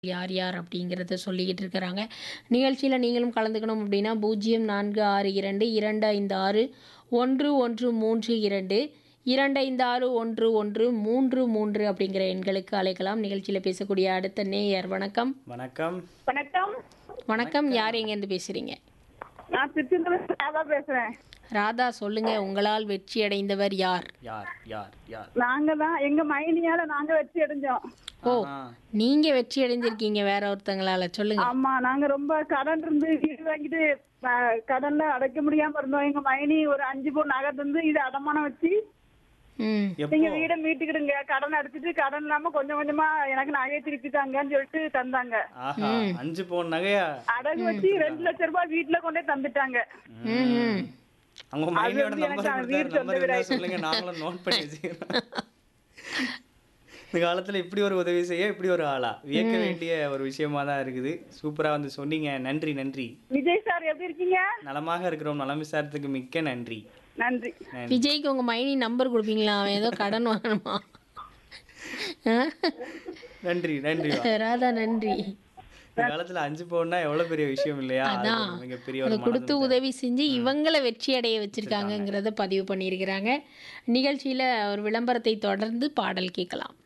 யார் யார் அப்படிங்கிறத சொல்லிக்கிட்டு இருக்கிறாங்க நிகழ்ச்சியில் நீங்களும் கலந்துக்கணும் அப்படின்னா பூஜ்ஜியம் நான்கு ஆறு இரண்டு இரண்டு ஐந்து ஆறு ஒன்று ஒன்று மூன்று இரண்டு இரண்டு ஐந்து ஆறு ஒன்று ஒன்று மூன்று மூன்று அப்படிங்கிற எண்களுக்கு அழைக்கலாம் நிகழ்ச்சியில் பேசக்கூடிய அடுத்த நேயர் வணக்கம் வணக்கம் வணக்கம் வணக்கம் யார் எங்கேருந்து பேசுகிறீங்க நான் திருச்செந்தூர் ராதா பேசுறேன் ராதா சொல்லுங்க உங்களால் வெற்றி அடைந்தவர் யார் யார் யார் யார் நாங்க தான் எங்க மைனியால நாங்க வெற்றி அடைஞ்சோம் ஓ ஆஹா. நீங்க வெற்றி அடைந்திருக்கீங்க வேற ஒருத்தங்களால சொல்லுங்க ஆமா நாங்க ரொம்ப கடன் இருந்து வீடு வாங்கிட்டு அஹ், கடன்ல அடைக்க முடியாம இருந்தோம் எங்க மைனி ஒரு அஞ்சு பவுன் நகை தந்து இதை அடமானம் வச்சு ம் எப்போ நீங்க வீடை மீட்டுக்கிடுங்க கடன் அடைச்சிட்டு கடன் இல்லாம கொஞ்சம் கொஞ்சமா எனக்கு நகையை திருப்பி தாங்கன்னு சொல்லிட்டு தந்தாங்க ஆஹா அஞ்சு பவுன் நகையா அடகு வச்சு ரெண்டு லட்சம் ரூபாய் வீட்டுல கொண்டே தந்துட்டாங்க ம் ம் அவங்க மைனியோட வந்து எனக்கு நம்பர் வீடு கொடுத்தாரு சொந்த நம்பர் இருந்தா வீடாயிடுச்சு. சொல்லுங்க நாங்களும் நோட் பண்ணி வச்சுக்கிறோம் இந்த காலத்துல இப்படி ஒரு உதவி செய்ய இப்படி ஒரு ஆளா வியக்க வேண்டிய ஒரு விஷயமா தான் இருக்குது சூப்பரா வந்து சொன்னீங்க நன்றி நன்றி விஜய் சார் எப்படி இருக்கீங்க நலமாக இருக்கிறோம் நலம் விசாரத்துக்கு மிக்க நன்றி நன்றி நன்றி. விஜய்க்கு உங்க மைனி நம்பர் கொடுப்பீங்களா அவன் ஏதோ கடன் வாங்கணுமா ஆ? நன்றி நன்றி ராதா நன்றி இந்த காலத்துல அஞ்சு பவுன்னா எவ்வளவு பெரிய விஷயம் இல்லையா அது அதான் ஒரு மிகப்பெரிய அதை ஒரு கொடுத்து மனது உதவி செஞ்சு இவங்களை வெற்றி அடைய வச்சிருக்காங்கங்கிறத பதிவு பண்ணியிருக்கிறாங்க நிகழ்ச்சியில ஒரு விளம்பரத்தை தொடர்ந்து பாடல் கேட்கலாம்